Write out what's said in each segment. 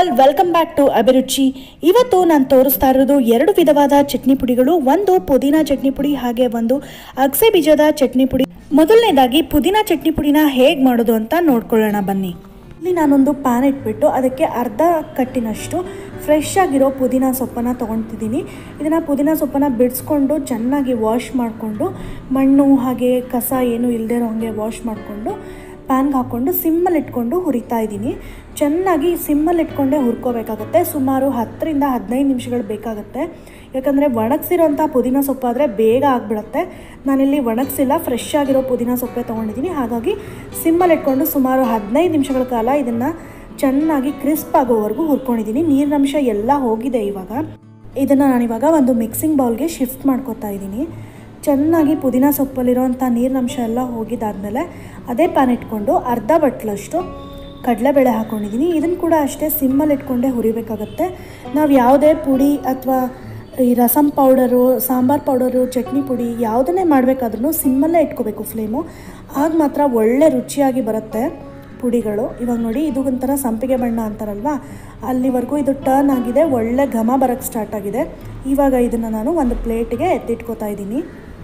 all welcome back to ಅಭಿರುಚಿ ಇವತ್ತು ನಾನು ತೋರಿಸ್ತಾ ಇರೋದು ಎರಡು ವಿಧವಾದ ಚಟ್ನಿ ಪುಡಿಗಳು ಒಂದು ಪುದೀನ ಚಟ್ನಿ ಪುಡಿ ಹಾಗೆ ಒಂದು ಅಗಸೆ ಬೀಜದ ಚಟ್ನಿ ಪುಡಿ ಮೊದಲನೇದಾಗಿ ಪುದೀನ ಚಟ್ನಿ ಪುಡಿನ ಹೇಗೆ ಮಾಡೋದು ಅಂತ ನೋಡ್ಕೊಳ್ಳೋಣ ಬನ್ನಿ ಇಲ್ಲಿ ನಾನೊಂದು ಪ್ಯಾನ್ ಇಟ್ಬಿಟ್ಟು ಅದಕ್ಕೆ ಅರ್ಧ ಕಟ್ಟಿನಷ್ಟು ಫ್ರೆಶ್ ಆಗಿರೋ ಪುದೀನ ಸೊಪ್ಪನ್ನು ತೊಗೊಳ್ತಿದ್ದೀನಿ ಇದನ್ನು ಪುದೀನ ಸೊಪ್ಪನ್ನು ಬಿಡಿಸ್ಕೊಂಡು ಚೆನ್ನಾಗಿ ವಾಶ್ ಮಾಡಿಕೊಂಡು ಮಣ್ಣು ಹಾಗೆ ಕಸ ಏನು ಇಲ್ಲದೆ ಇರೋ ಹಾಗೆ ವಾಶ್ ಮಾಡಿಕೊಂಡು ಪ್ಯಾನ್ಗೆ ಹಾಕ್ಕೊಂಡು ಸಿಮ್ಮಲ್ಲಿ ಇಟ್ಕೊಂಡು ಹುರಿತಾ ಇದ್ದೀನಿ ಚೆನ್ನಾಗಿ ಸಿಮ್ಮಲ್ಲಿ ಇಟ್ಕೊಂಡೇ ಹುರ್ಕೋಬೇಕಾಗತ್ತೆ ಸುಮಾರು ಹತ್ತರಿಂದ ಹದಿನೈದು ನಿಮಿಷಗಳು ಬೇಕಾಗುತ್ತೆ ಯಾಕಂದರೆ ಒಣಗಿಸಿರೋಂಥ ಪುದೀನ ಸೊಪ್ಪಾದರೆ ಬೇಗ ಆಗಿಬಿಡುತ್ತೆ ನಾನಿಲ್ಲಿ ಒಣಗಿಸಿಲ್ಲ ಫ್ರೆಶ್ ಆಗಿರೋ ಪುದೀನ ಸೊಪ್ಪೆ ತೊಗೊಂಡಿದ್ದೀನಿ ಹಾಗಾಗಿ ಸಿಮ್ಮಲ್ಲಿ ಇಟ್ಕೊಂಡು ಸುಮಾರು ಹದಿನೈದು ನಿಮಿಷಗಳ ಕಾಲ ಇದನ್ನು ಚೆನ್ನಾಗಿ ಕ್ರಿಸ್ಪ್ ಆಗೋವರೆಗೂ ಹುರ್ಕೊಂಡಿದ್ದೀನಿ ನೀರಿನಂಶ ಎಲ್ಲ ಹೋಗಿದೆ ಇವಾಗ ಇದನ್ನು ನಾನಿವಾಗ ಒಂದು ಮಿಕ್ಸಿಂಗ್ ಬೌಲ್ಗೆ ಶಿಫ್ಟ್ ಮಾಡ್ಕೊತಾ ಇದ್ದೀನಿ ಚೆನ್ನಾಗಿ ಪುದೀನ ಸೊಪ್ಪಲ್ಲಿರೋಂಥ ನೀರಿನಂಶ ಎಲ್ಲ ಹೋಗಿದ್ದಾದಮೇಲೆ ಅದೇ ಪ್ಯಾನ್ ಇಟ್ಕೊಂಡು ಅರ್ಧ ಬಟ್ಲಷ್ಟು ಕಡಲೆಬೇಳೆ ಹಾಕ್ಕೊಂಡಿದ್ದೀನಿ ಇದನ್ನು ಕೂಡ ಅಷ್ಟೇ ಸಿಮ್ಮಲ್ಲಿ ಇಟ್ಕೊಂಡೇ ಹುರಿಬೇಕಾಗತ್ತೆ ನಾವು ಯಾವುದೇ ಪುಡಿ ಅಥವಾ ಈ ರಸಮ್ ಪೌಡರು ಸಾಂಬಾರ್ ಪೌಡರು ಚಟ್ನಿ ಪುಡಿ ಯಾವುದನ್ನೇ ಮಾಡಬೇಕಾದ್ರೂ ಸಿಮ್ಮಲ್ಲೇ ಇಟ್ಕೋಬೇಕು ಫ್ಲೇಮು ಆಗ ಮಾತ್ರ ಒಳ್ಳೆ ರುಚಿಯಾಗಿ ಬರುತ್ತೆ ಪುಡಿಗಳು ಇವಾಗ ನೋಡಿ ಇದು ಒಂಥರ ಸಂಪಿಗೆ ಬಣ್ಣ ಅಂತಾರಲ್ವ ಅಲ್ಲಿವರೆಗೂ ಇದು ಟರ್ನ್ ಆಗಿದೆ ಒಳ್ಳೆ ಘಮ ಬರೋಕ್ಕೆ ಸ್ಟಾರ್ಟ್ ಆಗಿದೆ ಇವಾಗ ಇದನ್ನು ನಾನು ಒಂದು ಪ್ಲೇಟಿಗೆ ಎತ್ತಿಟ್ಕೋತಾ ಇದ್ದೀನಿ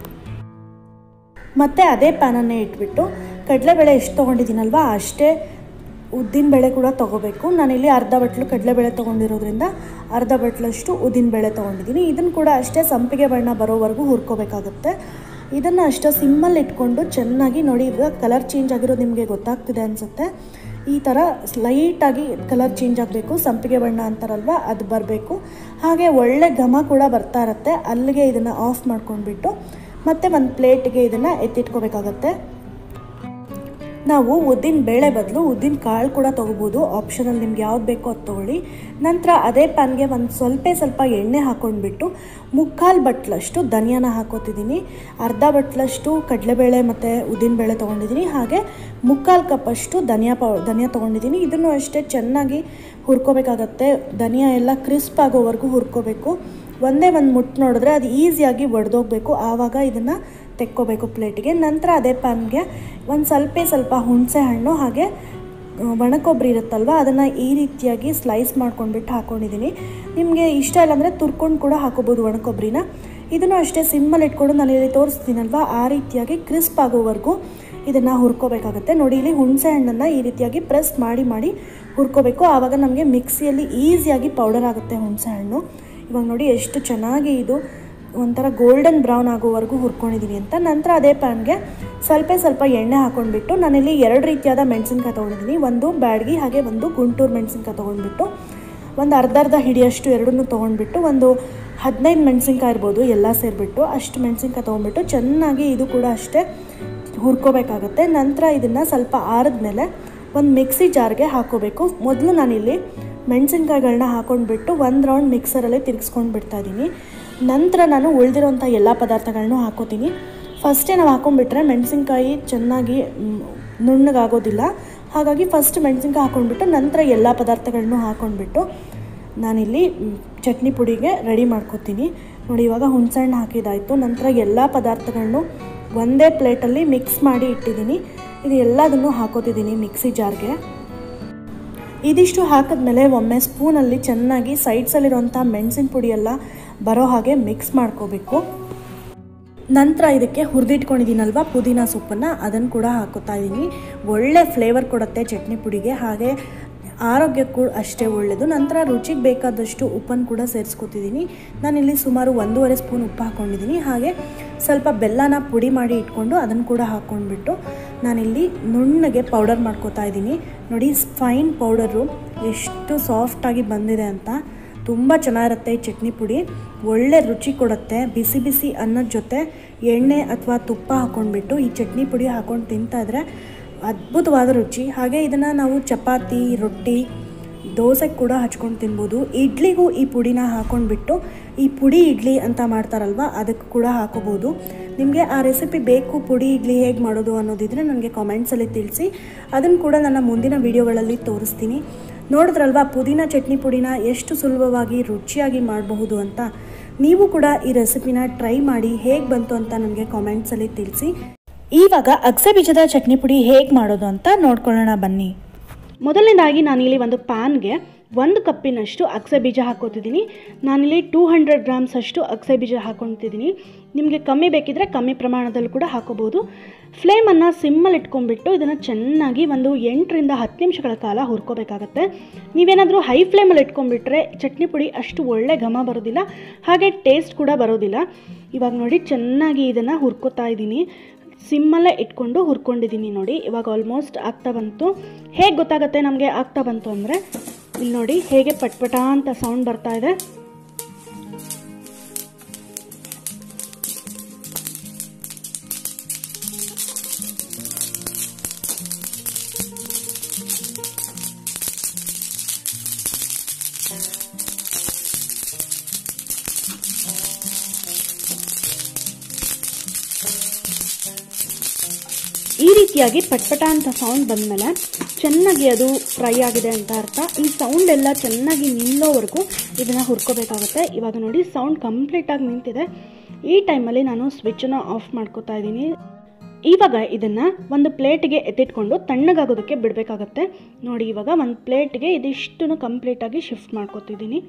ಮತ್ತು ಅದೇ ಪ್ಯಾನನ್ನೇ ಇಟ್ಬಿಟ್ಟು ಕಡಲೆಬೇಳೆ ಎಷ್ಟು ತೊಗೊಂಡಿದ್ದೀನಲ್ವ ಅಷ್ಟೇ ಉದ್ದಿನ ಬೇಳೆ ಕೂಡ ತೊಗೋಬೇಕು ನಾನಿಲ್ಲಿ ಅರ್ಧ ಬಟ್ಲು ಕಡಲೆಬೇಳೆ ತೊಗೊಂಡಿರೋದ್ರಿಂದ ಅರ್ಧ ಬಟ್ಲಷ್ಟು ಉದ್ದಿನ ಬೇಳೆ ತೊಗೊಂಡಿದ್ದೀನಿ ಇದನ್ನು ಕೂಡ ಅಷ್ಟೇ ಸಂಪಿಗೆ ಬಣ್ಣ ಬರೋವರೆಗೂ ಹುರ್ಕೋಬೇಕಾಗುತ್ತೆ ಇದನ್ನು ಅಷ್ಟೇ ಸಿಮ್ಮಲ್ಲಿ ಇಟ್ಕೊಂಡು ಚೆನ್ನಾಗಿ ನೋಡಿ ಈಗ ಕಲರ್ ಚೇಂಜ್ ಆಗಿರೋದು ನಿಮಗೆ ಗೊತ್ತಾಗ್ತಿದೆ ಅನಿಸುತ್ತೆ ಈ ಥರ ಲೈಟಾಗಿ ಕಲರ್ ಚೇಂಜ್ ಆಗಬೇಕು ಸಂಪಿಗೆ ಬಣ್ಣ ಅಂತಾರಲ್ವ ಅದು ಬರಬೇಕು ಹಾಗೆ ಒಳ್ಳೆ ಘಮ ಕೂಡ ಬರ್ತಾ ಇರುತ್ತೆ ಅಲ್ಲಿಗೆ ಇದನ್ನು ಆಫ್ ಮಾಡ್ಕೊಂಡ್ಬಿಟ್ಟು ಮತ್ತೆ ಒಂದು ಪ್ಲೇಟ್ಗೆ ಇದನ್ನು ಎತ್ತಿಟ್ಕೋಬೇಕಾಗತ್ತೆ ನಾವು ಉದ್ದಿನ ಬೇಳೆ ಬದಲು ಉದ್ದಿನ ಕಾಳು ಕೂಡ ತೊಗೋಬೋದು ಆಪ್ಷನಲ್ಲಿ ನಿಮ್ಗೆ ಯಾವ್ದು ಬೇಕೋ ಅದು ತೊಗೊಳ್ಳಿ ನಂತರ ಅದೇ ಪ್ಯಾನ್ಗೆ ಒಂದು ಸ್ವಲ್ಪ ಸ್ವಲ್ಪ ಎಣ್ಣೆ ಹಾಕ್ಕೊಂಡ್ಬಿಟ್ಟು ಮುಕ್ಕಾಲು ಬಟ್ಲಷ್ಟು ಧನಿಯಾನ ಹಾಕೋತಿದ್ದೀನಿ ಅರ್ಧ ಬಟ್ಲಷ್ಟು ಕಡಲೆಬೇಳೆ ಮತ್ತು ಉದ್ದಿನಬೇಳೆ ತೊಗೊಂಡಿದ್ದೀನಿ ಹಾಗೆ ಮುಕ್ಕಾಲು ಕಪ್ಪಷ್ಟು ಧನಿಯಾ ಪೌ ಧನಿಯಾ ತೊಗೊಂಡಿದ್ದೀನಿ ಇದನ್ನು ಅಷ್ಟೇ ಚೆನ್ನಾಗಿ ಹುರ್ಕೋಬೇಕಾಗತ್ತೆ ಧನಿಯಾ ಎಲ್ಲ ಕ್ರಿಸ್ಪ್ ಆಗೋವರೆಗೂ ಹುರ್ಕೋಬೇಕು ಒಂದೇ ಒಂದು ಮುಟ್ಟು ನೋಡಿದ್ರೆ ಅದು ಈಸಿಯಾಗಿ ಒಡೆದೋಗ್ಬೇಕು ಆವಾಗ ಇದನ್ನು ತೆಕ್ಕೋಬೇಕು ಪ್ಲೇಟಿಗೆ ನಂತರ ಅದೇ ಪ್ಯಾನ್ಗೆ ಒಂದು ಸ್ವಲ್ಪ ಸ್ವಲ್ಪ ಹುಣಸೆ ಹಣ್ಣು ಹಾಗೆ ಒಣಕೊಬ್ಬರಿ ಇರುತ್ತಲ್ವ ಅದನ್ನು ಈ ರೀತಿಯಾಗಿ ಸ್ಲೈಸ್ ಮಾಡ್ಕೊಂಡ್ಬಿಟ್ಟು ಹಾಕ್ಕೊಂಡಿದ್ದೀನಿ ನಿಮಗೆ ಇಷ್ಟ ಇಲ್ಲ ಅಂದರೆ ತುರ್ಕೊಂಡು ಕೂಡ ಹಾಕೋಬೋದು ಒಣಕೊಬ್ಬರಿನ ಇದನ್ನು ಅಷ್ಟೇ ಸಿಮ್ಮಲ್ಲಿ ಇಟ್ಕೊಂಡು ನಾನು ಇಲ್ಲಿ ತೋರಿಸ್ತೀನಲ್ವ ಆ ರೀತಿಯಾಗಿ ಕ್ರಿಸ್ಪ್ ಆಗೋವರೆಗೂ ಇದನ್ನು ಹುರ್ಕೋಬೇಕಾಗತ್ತೆ ನೋಡಿ ಇಲ್ಲಿ ಹುಣಸೆ ಹಣ್ಣನ್ನು ಈ ರೀತಿಯಾಗಿ ಪ್ರೆಸ್ ಮಾಡಿ ಮಾಡಿ ಹುರ್ಕೋಬೇಕು ಆವಾಗ ನಮಗೆ ಮಿಕ್ಸಿಯಲ್ಲಿ ಈಸಿಯಾಗಿ ಪೌಡರ್ ಆಗುತ್ತೆ ಹುಣಸೆ ಹಣ್ಣು ಇವಾಗ ನೋಡಿ ಎಷ್ಟು ಚೆನ್ನಾಗಿ ಇದು ಒಂಥರ ಗೋಲ್ಡನ್ ಬ್ರೌನ್ ಆಗೋವರೆಗೂ ಹುರ್ಕೊಂಡಿದ್ದೀನಿ ಅಂತ ನಂತರ ಅದೇ ಪ್ಯಾನ್ಗೆ ಸ್ವಲ್ಪ ಸ್ವಲ್ಪ ಎಣ್ಣೆ ಹಾಕ್ಕೊಂಡ್ಬಿಟ್ಟು ನಾನಿಲ್ಲಿ ಎರಡು ರೀತಿಯಾದ ಮೆಣಸಿನ್ಕಾಯಿ ತೊಗೊಂಡಿದ್ದೀನಿ ಒಂದು ಬ್ಯಾಡ್ಗಿ ಹಾಗೆ ಒಂದು ಗುಂಟೂರು ಮೆಣಸಿನ್ಕಾಯಿ ತೊಗೊಂಡ್ಬಿಟ್ಟು ಒಂದು ಅರ್ಧ ಅರ್ಧ ಹಿಡಿಯಷ್ಟು ಎರಡನ್ನೂ ತೊಗೊಂಡ್ಬಿಟ್ಟು ಒಂದು ಹದಿನೈದು ಮೆಣಸಿನ್ಕಾಯಿ ಇರ್ಬೋದು ಎಲ್ಲ ಸೇರಿಬಿಟ್ಟು ಅಷ್ಟು ಮೆಣಸಿನ್ಕಾಯಿ ತೊಗೊಂಡ್ಬಿಟ್ಟು ಚೆನ್ನಾಗಿ ಇದು ಕೂಡ ಅಷ್ಟೇ ಹುರ್ಕೋಬೇಕಾಗತ್ತೆ ನಂತರ ಇದನ್ನು ಸ್ವಲ್ಪ ಆರಿದ್ಮೇಲೆ ಒಂದು ಮಿಕ್ಸಿ ಜಾರ್ಗೆ ಹಾಕೋಬೇಕು ಮೊದಲು ನಾನಿಲ್ಲಿ ಮೆಣಸಿನ್ಕಾಯಿಗಳನ್ನ ಹಾಕೊಂಡ್ಬಿಟ್ಟು ಒಂದು ರೌಂಡ್ ಮಿಕ್ಸರಲ್ಲಿ ತಿರ್ಗಿಸ್ಕೊಂಡು ಬಿಡ್ತಾ ಇದ್ದೀನಿ ನಂತರ ನಾನು ಉಳಿದಿರೋಂಥ ಎಲ್ಲ ಪದಾರ್ಥಗಳನ್ನೂ ಹಾಕೋತೀನಿ ಫಸ್ಟೇ ನಾವು ಹಾಕೊಂಡ್ಬಿಟ್ರೆ ಮೆಣಸಿನ್ಕಾಯಿ ಚೆನ್ನಾಗಿ ನುಣ್ಣಗಾಗೋದಿಲ್ಲ ಹಾಗಾಗಿ ಫಸ್ಟ್ ಮೆಣಸಿನ್ಕಾಯಿ ಹಾಕೊಂಡ್ಬಿಟ್ಟು ನಂತರ ಎಲ್ಲ ಪದಾರ್ಥಗಳನ್ನೂ ಹಾಕೊಂಡ್ಬಿಟ್ಟು ನಾನಿಲ್ಲಿ ಚಟ್ನಿ ಪುಡಿಗೆ ರೆಡಿ ಮಾಡ್ಕೋತೀನಿ ನೋಡಿ ಇವಾಗ ಹುಣಸೆಹಣ್ಣು ಹಾಕಿದಾಯಿತು ನಂತರ ಎಲ್ಲ ಪದಾರ್ಥಗಳನ್ನು ಒಂದೇ ಪ್ಲೇಟಲ್ಲಿ ಮಿಕ್ಸ್ ಮಾಡಿ ಇಟ್ಟಿದ್ದೀನಿ ಇದು ಎಲ್ಲದನ್ನು ಹಾಕೋತಿದ್ದೀನಿ ಮಿಕ್ಸಿ ಜಾರ್ಗೆ ಇದಿಷ್ಟು ಹಾಕಿದ್ಮೇಲೆ ಒಮ್ಮೆ ಸ್ಪೂನಲ್ಲಿ ಚೆನ್ನಾಗಿ ಸೈಡ್ಸಲ್ಲಿರೋಂಥ ಮೆಣಸಿನ ಪುಡಿ ಎಲ್ಲ ಬರೋ ಹಾಗೆ ಮಿಕ್ಸ್ ಮಾಡ್ಕೋಬೇಕು ನಂತರ ಇದಕ್ಕೆ ಹುರಿದಿಟ್ಕೊಂಡಿದ್ದೀನಲ್ವ ಪುದೀನ ಸೊಪ್ಪನ್ನು ಅದನ್ನು ಕೂಡ ಹಾಕೋತಾ ಇದ್ದೀನಿ ಒಳ್ಳೆ ಫ್ಲೇವರ್ ಕೊಡುತ್ತೆ ಚಟ್ನಿ ಪುಡಿಗೆ ಹಾಗೆ ಆರೋಗ್ಯಕ್ಕೂ ಅಷ್ಟೇ ಒಳ್ಳೆಯದು ನಂತರ ರುಚಿಗೆ ಬೇಕಾದಷ್ಟು ಉಪ್ಪನ್ನು ಕೂಡ ಸೇರಿಸ್ಕೊತಿದ್ದೀನಿ ನಾನಿಲ್ಲಿ ಸುಮಾರು ಒಂದೂವರೆ ಸ್ಪೂನ್ ಉಪ್ಪು ಹಾಕ್ಕೊಂಡಿದ್ದೀನಿ ಹಾಗೆ ಸ್ವಲ್ಪ ಬೆಲ್ಲನ ಪುಡಿ ಮಾಡಿ ಇಟ್ಕೊಂಡು ಅದನ್ನು ಕೂಡ ಹಾಕ್ಕೊಂಡ್ಬಿಟ್ಟು ನಾನಿಲ್ಲಿ ನುಣ್ಣಗೆ ಪೌಡರ್ ಮಾಡ್ಕೋತಾ ಇದ್ದೀನಿ ನೋಡಿ ಫೈನ್ ಪೌಡರು ಎಷ್ಟು ಸಾಫ್ಟಾಗಿ ಬಂದಿದೆ ಅಂತ ತುಂಬ ಚೆನ್ನಾಗಿರುತ್ತೆ ಈ ಚಟ್ನಿ ಪುಡಿ ಒಳ್ಳೆ ರುಚಿ ಕೊಡುತ್ತೆ ಬಿಸಿ ಬಿಸಿ ಅನ್ನದ ಜೊತೆ ಎಣ್ಣೆ ಅಥವಾ ತುಪ್ಪ ಹಾಕ್ಕೊಂಡ್ಬಿಟ್ಟು ಈ ಚಟ್ನಿ ಪುಡಿ ಹಾಕ್ಕೊಂಡು ತಿಂತಾ ಇದ್ರೆ ಅದ್ಭುತವಾದ ರುಚಿ ಹಾಗೆ ಇದನ್ನು ನಾವು ಚಪಾತಿ ರೊಟ್ಟಿ ದೋಸೆಗೆ ಕೂಡ ಹಚ್ಕೊಂಡು ತಿನ್ಬೋದು ಇಡ್ಲಿಗೂ ಈ ಪುಡಿನ ಹಾಕ್ಕೊಂಡ್ಬಿಟ್ಟು ಈ ಪುಡಿ ಇಡ್ಲಿ ಅಂತ ಮಾಡ್ತಾರಲ್ವ ಅದಕ್ಕೆ ಕೂಡ ಹಾಕೋಬೋದು ನಿಮಗೆ ಆ ರೆಸಿಪಿ ಬೇಕು ಪುಡಿ ಇಡ್ಲಿ ಹೇಗೆ ಮಾಡೋದು ಅನ್ನೋದಿದ್ರೆ ನನಗೆ ಕಾಮೆಂಟ್ಸಲ್ಲಿ ತಿಳಿಸಿ ಅದನ್ನು ಕೂಡ ನನ್ನ ಮುಂದಿನ ವೀಡಿಯೋಗಳಲ್ಲಿ ತೋರಿಸ್ತೀನಿ ನೋಡಿದ್ರಲ್ವಾ ಪುದೀನ ಚಟ್ನಿ ಪುಡಿನ ಎಷ್ಟು ಸುಲಭವಾಗಿ ರುಚಿಯಾಗಿ ಮಾಡಬಹುದು ಅಂತ ನೀವು ಕೂಡ ಈ ರೆಸಿಪಿನ ಟ್ರೈ ಮಾಡಿ ಹೇಗೆ ಬಂತು ಅಂತ ನನಗೆ ಕಾಮೆಂಟ್ಸಲ್ಲಿ ತಿಳಿಸಿ ಇವಾಗ ಅಗಸೆ ಬೀಜದ ಚಟ್ನಿ ಪುಡಿ ಹೇಗೆ ಮಾಡೋದು ಅಂತ ನೋಡ್ಕೊಳ್ಳೋಣ ಬನ್ನಿ ಮೊದಲನೇದಾಗಿ ನಾನಿಲ್ಲಿ ಒಂದು ಪ್ಯಾನ್ಗೆ ಒಂದು ಕಪ್ಪಿನಷ್ಟು ಅಗಸೆ ಬೀಜ ಹಾಕೋತಿದ್ದೀನಿ ನಾನಿಲ್ಲಿ ಟೂ ಹಂಡ್ರೆಡ್ ಗ್ರಾಮ್ಸ್ ಅಷ್ಟು ಅಗಸೆ ಬೀಜ ಹಾಕೊತಿದ್ದೀನಿ ನಿಮಗೆ ಕಮ್ಮಿ ಬೇಕಿದ್ರೆ ಕಮ್ಮಿ ಪ್ರಮಾಣದಲ್ಲೂ ಕೂಡ ಹಾಕೋಬೋದು ಫ್ಲೇಮನ್ನು ಸಿಮ್ಮಲ್ಲಿ ಇಟ್ಕೊಂಡ್ಬಿಟ್ಟು ಇದನ್ನು ಚೆನ್ನಾಗಿ ಒಂದು ಎಂಟರಿಂದ ಹತ್ತು ನಿಮಿಷಗಳ ಕಾಲ ಹುರ್ಕೋಬೇಕಾಗತ್ತೆ ನೀವೇನಾದರೂ ಹೈ ಫ್ಲೇಮಲ್ಲಿ ಇಟ್ಕೊಂಡ್ಬಿಟ್ರೆ ಚಟ್ನಿ ಪುಡಿ ಅಷ್ಟು ಒಳ್ಳೆ ಘಮ ಬರೋದಿಲ್ಲ ಹಾಗೆ ಟೇಸ್ಟ್ ಕೂಡ ಬರೋದಿಲ್ಲ ಇವಾಗ ನೋಡಿ ಚೆನ್ನಾಗಿ ಇದನ್ನು ಹುರ್ಕೋತಾ ಇದ್ದೀನಿ ಸಿಮ್ಮಲ್ಲೇ ಇಟ್ಕೊಂಡು ಹುರ್ಕೊಂಡಿದ್ದೀನಿ ನೋಡಿ ಇವಾಗ ಆಲ್ಮೋಸ್ಟ್ ಆಗ್ತಾ ಬಂತು ಹೇಗೆ ಗೊತ್ತಾಗುತ್ತೆ ನಮಗೆ ಆಗ್ತಾ ಬಂತು ಅಂದರೆ ಇಲ್ಲಿ ನೋಡಿ ಹೇಗೆ ಪಟ್ಪಟ ಅಂತ ಸೌಂಡ್ ಬರ್ತಾ ಇದೆ ಈ ರೀತಿಯಾಗಿ ಪಟ್ಪಟ ಅಂತ ಸೌಂಡ್ ಬಂದಮೇಲೆ ಚೆನ್ನಾಗಿ ಅದು ಫ್ರೈ ಆಗಿದೆ ಅಂತ ಅರ್ಥ ಈ ಸೌಂಡ್ ಎಲ್ಲ ಚೆನ್ನಾಗಿ ನಿಲ್ಲೋವರೆಗೂ ಇದನ್ನು ಹುರ್ಕೋಬೇಕಾಗುತ್ತೆ ಇವಾಗ ನೋಡಿ ಸೌಂಡ್ ಕಂಪ್ಲೀಟಾಗಿ ನಿಂತಿದೆ ಈ ಟೈಮಲ್ಲಿ ನಾನು ಸ್ವಿಚ್ಚನ್ನು ಆಫ್ ಮಾಡ್ಕೋತಾ ಇದ್ದೀನಿ ಇವಾಗ ಇದನ್ನು ಒಂದು ಪ್ಲೇಟಿಗೆ ಎತ್ತಿಟ್ಕೊಂಡು ತಣ್ಣಗಾಗೋದಕ್ಕೆ ಬಿಡಬೇಕಾಗತ್ತೆ ನೋಡಿ ಇವಾಗ ಒಂದು ಪ್ಲೇಟ್ಗೆ ಇದಿಷ್ಟನ್ನು ಕಂಪ್ಲೀಟಾಗಿ ಶಿಫ್ಟ್ ಮಾಡ್ಕೊತಿದ್ದೀನಿ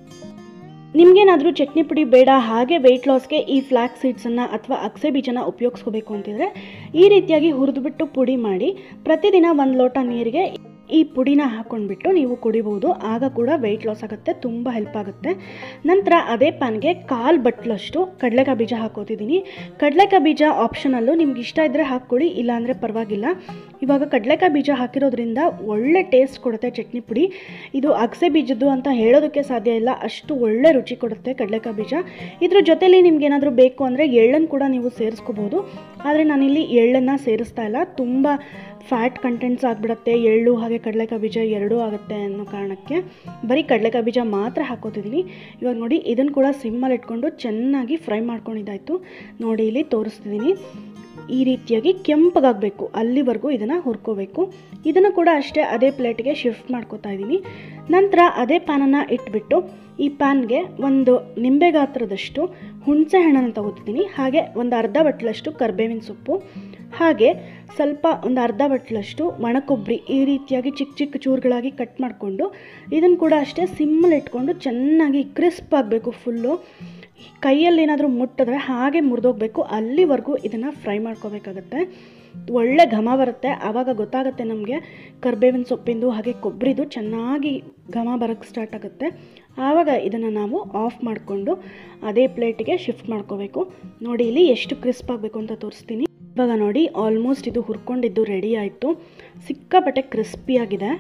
ನಿಮಗೇನಾದರೂ ಚಟ್ನಿ ಪುಡಿ ಬೇಡ ಹಾಗೆ ವೆಯ್ಟ್ ಲಾಸ್ಗೆ ಈ ಫ್ಲ್ಯಾಕ್ ಸೀಡ್ಸನ್ನು ಅಥವಾ ಅಗಸೆ ಬೀಜನ ಉಪಯೋಗಿಸ್ಕೋಬೇಕು ಅಂತಿದ್ರೆ ಈ ರೀತಿಯಾಗಿ ಹುರಿದುಬಿಟ್ಟು ಪುಡಿ ಮಾಡಿ ಪ್ರತಿದಿನ ಒಂದು ಲೋಟ ನೀರಿಗೆ ಈ ಪುಡಿನ ಹಾಕ್ಕೊಂಡ್ಬಿಟ್ಟು ನೀವು ಕುಡಿಬೋದು ಆಗ ಕೂಡ ವೆಯ್ಟ್ ಲಾಸ್ ಆಗುತ್ತೆ ತುಂಬ ಹೆಲ್ಪ್ ಆಗುತ್ತೆ ನಂತರ ಅದೇ ಪ್ಯಾನ್ಗೆ ಕಾಲು ಬಟ್ಲಷ್ಟು ಕಡಲೆಕಾಯಿ ಬೀಜ ಹಾಕೋತಿದ್ದೀನಿ ಕಡಲೆಕಾಯಿ ಬೀಜ ಆಪ್ಷನಲ್ಲು ನಿಮ್ಗೆ ಇಷ್ಟ ಇದ್ದರೆ ಹಾಕ್ಕೊಳ್ಳಿ ಇಲ್ಲಾಂದರೆ ಪರವಾಗಿಲ್ಲ ಇವಾಗ ಕಡಲೆಕಾಯಿ ಬೀಜ ಹಾಕಿರೋದ್ರಿಂದ ಒಳ್ಳೆ ಟೇಸ್ಟ್ ಕೊಡುತ್ತೆ ಚಟ್ನಿ ಪುಡಿ ಇದು ಅಗಸೆ ಬೀಜದ್ದು ಅಂತ ಹೇಳೋದಕ್ಕೆ ಸಾಧ್ಯ ಇಲ್ಲ ಅಷ್ಟು ಒಳ್ಳೆ ರುಚಿ ಕೊಡುತ್ತೆ ಕಡಲೆಕಾಯಿ ಬೀಜ ಇದ್ರ ಜೊತೆಲಿ ನಿಮ್ಗೆ ಏನಾದರೂ ಬೇಕು ಅಂದರೆ ಎಳ್ಳನ್ನು ಕೂಡ ನೀವು ಸೇರಿಸ್ಕೋಬೋದು ಆದರೆ ನಾನಿಲ್ಲಿ ಎಳ್ಳನ್ನು ಸೇರಿಸ್ತಾ ಇಲ್ಲ ತುಂಬ ಫ್ಯಾಟ್ ಕಂಟೆಂಟ್ಸ್ ಆಗಿಬಿಡುತ್ತೆ ಎಳ್ಳು ಹಾಗೆ ಕಡಲೆಕಾಯಿ ಬೀಜ ಎರಡೂ ಆಗುತ್ತೆ ಅನ್ನೋ ಕಾರಣಕ್ಕೆ ಬರೀ ಕಡಲೆಕಾಯಿ ಬೀಜ ಮಾತ್ರ ಹಾಕೋತಿದ್ದೀನಿ ಇವಾಗ ನೋಡಿ ಇದನ್ನು ಕೂಡ ಸಿಮ್ಮಲ್ಲಿ ಇಟ್ಕೊಂಡು ಚೆನ್ನಾಗಿ ಫ್ರೈ ಮಾಡ್ಕೊಂಡಿದ್ದಾಯಿತು ನೋಡಿ ಇಲ್ಲಿ ತೋರಿಸ್ತಿದ್ದೀನಿ ಈ ರೀತಿಯಾಗಿ ಕೆಂಪಗಾಗಬೇಕು ಅಲ್ಲಿವರೆಗೂ ಇದನ್ನು ಹುರ್ಕೋಬೇಕು ಇದನ್ನು ಕೂಡ ಅಷ್ಟೇ ಅದೇ ಪ್ಲೇಟ್ಗೆ ಶಿಫ್ಟ್ ಮಾಡ್ಕೋತಾ ಇದ್ದೀನಿ ನಂತರ ಅದೇ ಪ್ಯಾನನ್ನು ಇಟ್ಬಿಟ್ಟು ಈ ಪ್ಯಾನ್ಗೆ ಒಂದು ನಿಂಬೆ ಗಾತ್ರದಷ್ಟು ಹುಣಸೆ ಹಣ್ಣನ್ನು ತಗೋತಿದ್ದೀನಿ ಹಾಗೆ ಒಂದು ಅರ್ಧ ಬಟ್ಲಷ್ಟು ಕರ್ಬೇವಿನ ಸೊಪ್ಪು ಹಾಗೆ ಸ್ವಲ್ಪ ಒಂದು ಅರ್ಧ ಬಟ್ಲಷ್ಟು ಒಣಕೊಬ್ಬರಿ ಈ ರೀತಿಯಾಗಿ ಚಿಕ್ಕ ಚಿಕ್ಕ ಚೂರುಗಳಾಗಿ ಕಟ್ ಮಾಡಿಕೊಂಡು ಇದನ್ನು ಕೂಡ ಅಷ್ಟೇ ಸಿಮ್ಮಲ್ಲಿ ಇಟ್ಕೊಂಡು ಚೆನ್ನಾಗಿ ಕ್ರಿಸ್ಪ್ ಆಗಬೇಕು ಫುಲ್ಲು ಕೈಯಲ್ಲಿ ಏನಾದರೂ ಮುಟ್ಟಿದ್ರೆ ಹಾಗೆ ಮುರಿದೋಗ್ಬೇಕು ಅಲ್ಲಿವರೆಗೂ ಇದನ್ನು ಫ್ರೈ ಮಾಡ್ಕೋಬೇಕಾಗತ್ತೆ ಒಳ್ಳೆ ಘಮ ಬರುತ್ತೆ ಆವಾಗ ಗೊತ್ತಾಗುತ್ತೆ ನಮಗೆ ಕರ್ಬೇವಿನ ಸೊಪ್ಪಿಂದು ಹಾಗೆ ಕೊಬ್ಬರಿದು ಚೆನ್ನಾಗಿ ಘಮ ಬರೋಕ್ಕೆ ಸ್ಟಾರ್ಟ್ ಆಗುತ್ತೆ ಆವಾಗ ಇದನ್ನು ನಾವು ಆಫ್ ಮಾಡಿಕೊಂಡು ಅದೇ ಪ್ಲೇಟಿಗೆ ಶಿಫ್ಟ್ ಮಾಡ್ಕೋಬೇಕು ನೋಡಿ ಇಲ್ಲಿ ಎಷ್ಟು ಕ್ರಿಸ್ಪ್ ಆಗಬೇಕು ಅಂತ ತೋರಿಸ್ತೀನಿ ಇವಾಗ ನೋಡಿ ಆಲ್ಮೋಸ್ಟ್ ಇದು ಹುರ್ಕೊಂಡಿದ್ದು ರೆಡಿ ಆಯಿತು ಸಿಕ್ಕಾಪಟ್ಟೆ ಕ್ರಿಸ್ಪಿಯಾಗಿದೆ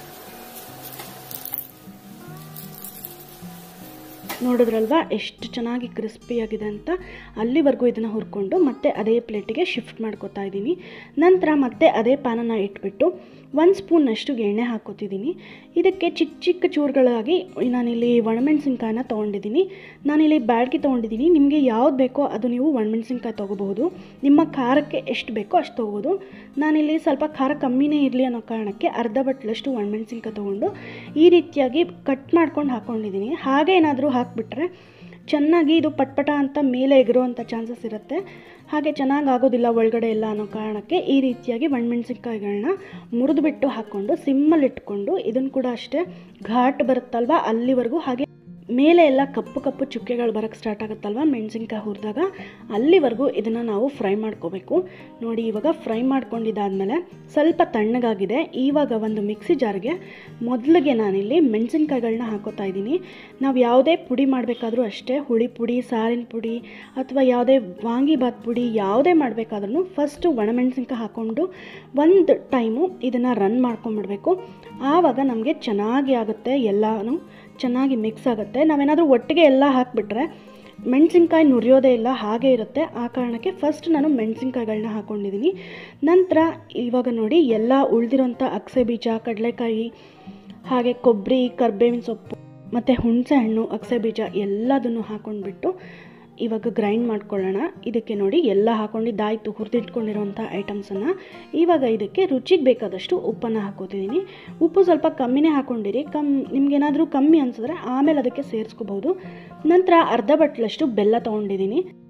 ನೋಡಿದ್ರಲ್ವಾ ಎಷ್ಟು ಚೆನ್ನಾಗಿ ಕ್ರಿಸ್ಪಿಯಾಗಿದೆ ಅಂತ ಅಲ್ಲಿವರೆಗೂ ಇದನ್ನು ಹುರ್ಕೊಂಡು ಮತ್ತೆ ಅದೇ ಪ್ಲೇಟಿಗೆ ಶಿಫ್ಟ್ ಮಾಡ್ಕೋತಾ ಇದ್ದೀನಿ ನಂತರ ಮತ್ತೆ ಅದೇ ಪ್ಯಾನನ್ನು ಇಟ್ಬಿಟ್ಟು ಒಂದು ಸ್ಪೂನ್ನಷ್ಟು ಎಣ್ಣೆ ಹಾಕೋತಿದ್ದೀನಿ ಇದಕ್ಕೆ ಚಿಕ್ಕ ಚಿಕ್ಕ ಚೂರುಗಳಾಗಿ ನಾನಿಲ್ಲಿ ಒಣಮೆಣಸಿನ್ಕಾಯನ್ನ ತೊಗೊಂಡಿದ್ದೀನಿ ನಾನಿಲ್ಲಿ ಬ್ಯಾಡ್ಗೆ ತೊಗೊಂಡಿದ್ದೀನಿ ನಿಮಗೆ ಯಾವ್ದು ಬೇಕೋ ಅದು ನೀವು ಒಣಮೆಣಸಿನ್ಕಾಯಿ ತೊಗೋಬಹುದು ನಿಮ್ಮ ಖಾರಕ್ಕೆ ಎಷ್ಟು ಬೇಕೋ ಅಷ್ಟು ತೊಗೋಬೋದು ನಾನಿಲ್ಲಿ ಸ್ವಲ್ಪ ಖಾರ ಕಮ್ಮಿನೇ ಇರಲಿ ಅನ್ನೋ ಕಾರಣಕ್ಕೆ ಅರ್ಧ ಬಟ್ಲಷ್ಟು ಒಣಮೆಣಸಿನ್ಕಾಯಿ ತೊಗೊಂಡು ಈ ರೀತಿಯಾಗಿ ಕಟ್ ಮಾಡ್ಕೊಂಡು ಹಾಕ್ಕೊಂಡಿದ್ದೀನಿ ಹಾಗೆ ಏನಾದರೂ ಹಾಕಿಬಿಟ್ರೆ ಚೆನ್ನಾಗಿ ಇದು ಪಟ್ಪಟ ಅಂತ ಮೇಲೆ ಎಗರುವಂಥ ಚಾನ್ಸಸ್ ಇರುತ್ತೆ ಹಾಗೆ ಚೆನ್ನಾಗಿ ಆಗೋದಿಲ್ಲ ಒಳಗಡೆ ಎಲ್ಲ ಅನ್ನೋ ಕಾರಣಕ್ಕೆ ಈ ರೀತಿಯಾಗಿ ಒಣಮೆಣ್ಸಿನ್ಕಾಯಿಗಳನ್ನ ಮುರಿದುಬಿಟ್ಟು ಹಾಕ್ಕೊಂಡು ಸಿಮ್ಮಲ್ಲಿ ಇಟ್ಕೊಂಡು ಇದನ್ನು ಕೂಡ ಅಷ್ಟೇ ಘಾಟ್ ಬರುತ್ತಲ್ವ ಅಲ್ಲಿವರೆಗೂ ಹಾಗೆ ಮೇಲೆ ಎಲ್ಲ ಕಪ್ಪು ಕಪ್ಪು ಚುಕ್ಕೆಗಳು ಬರೋಕ್ಕೆ ಸ್ಟಾರ್ಟ್ ಆಗುತ್ತಲ್ವ ಮೆಣಸಿನ್ಕಾಯಿ ಹುರಿದಾಗ ಅಲ್ಲಿವರೆಗೂ ಇದನ್ನು ನಾವು ಫ್ರೈ ಮಾಡ್ಕೋಬೇಕು ನೋಡಿ ಇವಾಗ ಫ್ರೈ ಮಾಡ್ಕೊಂಡಿದ್ದಾದಮೇಲೆ ಸ್ವಲ್ಪ ತಣ್ಣಗಾಗಿದೆ ಇವಾಗ ಒಂದು ಮಿಕ್ಸಿ ಜಾರ್ಗೆ ಮೊದಲಿಗೆ ನಾನಿಲ್ಲಿ ಮೆಣಸಿನ್ಕಾಯಿಗಳನ್ನ ಹಾಕೋತಾ ಇದ್ದೀನಿ ನಾವು ಯಾವುದೇ ಪುಡಿ ಮಾಡಬೇಕಾದ್ರೂ ಅಷ್ಟೇ ಹುಳಿ ಪುಡಿ ಸಾರಿನ ಪುಡಿ ಅಥವಾ ಯಾವುದೇ ವಾಂಗಿಬಾತ್ ಪುಡಿ ಯಾವುದೇ ಮಾಡಬೇಕಾದ್ರೂ ಫಸ್ಟು ಒಣಮೆಣಸಿನ್ಕಾಯಿ ಹಾಕ್ಕೊಂಡು ಒಂದು ಟೈಮು ಇದನ್ನು ರನ್ ಮಾಡ್ಕೊಂಬಿಡ್ಬೇಕು ಆವಾಗ ನಮಗೆ ಚೆನ್ನಾಗಿ ಆಗುತ್ತೆ ಎಲ್ಲನೂ ಚೆನ್ನಾಗಿ ಮಿಕ್ಸ್ ಆಗುತ್ತೆ ನಾವೇನಾದರೂ ಒಟ್ಟಿಗೆ ಎಲ್ಲ ಹಾಕಿಬಿಟ್ರೆ ಮೆಣಸಿನ್ಕಾಯಿ ನುರಿಯೋದೇ ಇಲ್ಲ ಹಾಗೆ ಇರುತ್ತೆ ಆ ಕಾರಣಕ್ಕೆ ಫಸ್ಟ್ ನಾನು ಮೆಣಸಿನ್ಕಾಯಿಗಳನ್ನ ಹಾಕ್ಕೊಂಡಿದ್ದೀನಿ ನಂತರ ಇವಾಗ ನೋಡಿ ಎಲ್ಲ ಉಳಿದಿರೋಂಥ ಅಗಸೆ ಬೀಜ ಕಡಲೆಕಾಯಿ ಹಾಗೆ ಕೊಬ್ಬರಿ ಕರ್ಬೇವಿನ ಸೊಪ್ಪು ಮತ್ತು ಹುಣಸೆ ಹಣ್ಣು ಅಗಸೆ ಬೀಜ ಎಲ್ಲದನ್ನು ಹಾಕ್ಕೊಂಡ್ಬಿಟ್ಟು ಇವಾಗ ಗ್ರೈಂಡ್ ಮಾಡ್ಕೊಳ್ಳೋಣ ಇದಕ್ಕೆ ನೋಡಿ ಎಲ್ಲ ಹಾಕ್ಕೊಂಡಿದ್ದಾಯಿತು ಹುರಿದಿಟ್ಕೊಂಡಿರೋಂಥ ಐಟಮ್ಸನ್ನು ಇವಾಗ ಇದಕ್ಕೆ ರುಚಿಗೆ ಬೇಕಾದಷ್ಟು ಉಪ್ಪನ್ನು ಹಾಕೋತಿದ್ದೀನಿ ಉಪ್ಪು ಸ್ವಲ್ಪ ಕಮ್ಮಿನೇ ಹಾಕ್ಕೊಂಡಿರಿ ಕಮ್ ನಿಮ್ಗೇನಾದರೂ ಕಮ್ಮಿ ಅನಿಸಿದ್ರೆ ಆಮೇಲೆ ಅದಕ್ಕೆ ಸೇರಿಸ್ಕೋಬೋದು ನಂತರ ಅರ್ಧ ಬಟ್ಲಷ್ಟು ಬೆಲ್ಲ ತೊಗೊಂಡಿದ್ದೀನಿ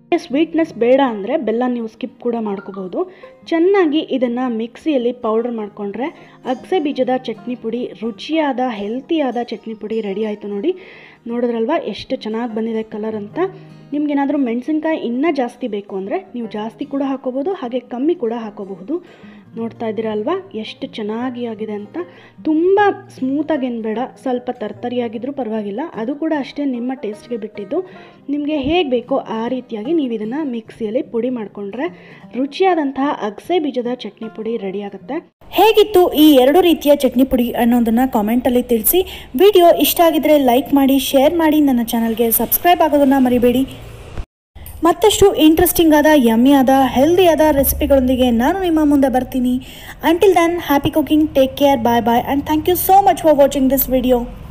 ಸ್ವೀಟ್ನೆಸ್ ಬೇಡ ಅಂದರೆ ಬೆಲ್ಲ ನೀವು ಸ್ಕಿಪ್ ಕೂಡ ಮಾಡ್ಕೋಬೋದು ಚೆನ್ನಾಗಿ ಇದನ್ನು ಮಿಕ್ಸಿಯಲ್ಲಿ ಪೌಡ್ರ್ ಮಾಡಿಕೊಂಡ್ರೆ ಅಗಸೆ ಬೀಜದ ಚಟ್ನಿ ಪುಡಿ ರುಚಿಯಾದ ಹೆಲ್ತಿಯಾದ ಚಟ್ನಿ ಪುಡಿ ರೆಡಿ ಆಯಿತು ನೋಡಿ ನೋಡಿದ್ರಲ್ವ ಎಷ್ಟು ಚೆನ್ನಾಗಿ ಬಂದಿದೆ ಕಲರ್ ಅಂತ ನಿಮ್ಗೇನಾದರೂ ಮೆಣಸಿನ್ಕಾಯಿ ಇನ್ನೂ ಜಾಸ್ತಿ ಬೇಕು ಅಂದರೆ ನೀವು ಜಾಸ್ತಿ ಕೂಡ ಹಾಕೋಬೋದು ಹಾಗೆ ಕಮ್ಮಿ ಕೂಡ ಹಾಕೋಬಹುದು ನೋಡ್ತಾ ಇದ್ದೀರಾ ಅಲ್ವಾ ಎಷ್ಟು ಚೆನ್ನಾಗಿ ಆಗಿದೆ ಅಂತ ತುಂಬ ಸ್ಮೂತಾಗಿ ಏನು ಬೇಡ ಸ್ವಲ್ಪ ತರ್ತರಿಯಾಗಿದ್ರೂ ಪರವಾಗಿಲ್ಲ ಅದು ಕೂಡ ಅಷ್ಟೇ ನಿಮ್ಮ ಟೇಸ್ಟ್ಗೆ ಬಿಟ್ಟಿದ್ದು ನಿಮಗೆ ಹೇಗೆ ಬೇಕೋ ಆ ರೀತಿಯಾಗಿ ನೀವು ಇದನ್ನು ಮಿಕ್ಸಿಯಲ್ಲಿ ಪುಡಿ ಮಾಡಿಕೊಂಡ್ರೆ ರುಚಿಯಾದಂತಹ ಅಗಸೆ ಬೀಜದ ಚಟ್ನಿ ಪುಡಿ ರೆಡಿ ಆಗುತ್ತೆ ಹೇಗಿತ್ತು ಈ ಎರಡು ರೀತಿಯ ಚಟ್ನಿ ಪುಡಿ ಅನ್ನೋದನ್ನು ಕಾಮೆಂಟಲ್ಲಿ ತಿಳಿಸಿ ವಿಡಿಯೋ ಇಷ್ಟ ಆಗಿದ್ರೆ ಲೈಕ್ ಮಾಡಿ ಶೇರ್ ಮಾಡಿ ನನ್ನ ಚಾನಲ್ಗೆ ಸಬ್ಸ್ಕ್ರೈಬ್ ಆಗೋದನ್ನು ಮರಿಬೇಡಿ ಮತ್ತಷ್ಟು ಇಂಟ್ರೆಸ್ಟಿಂಗ್ ಆದ ಯಮ್ಮಿ ಆದ ಹೆಲ್ದಿ ಆದ ರೆಸಿಪಿಗಳೊಂದಿಗೆ ನಾನು ನಿಮ್ಮ ಮುಂದೆ ಬರ್ತೀನಿ until then happy cooking take care bye bye and thank you so much for watching this video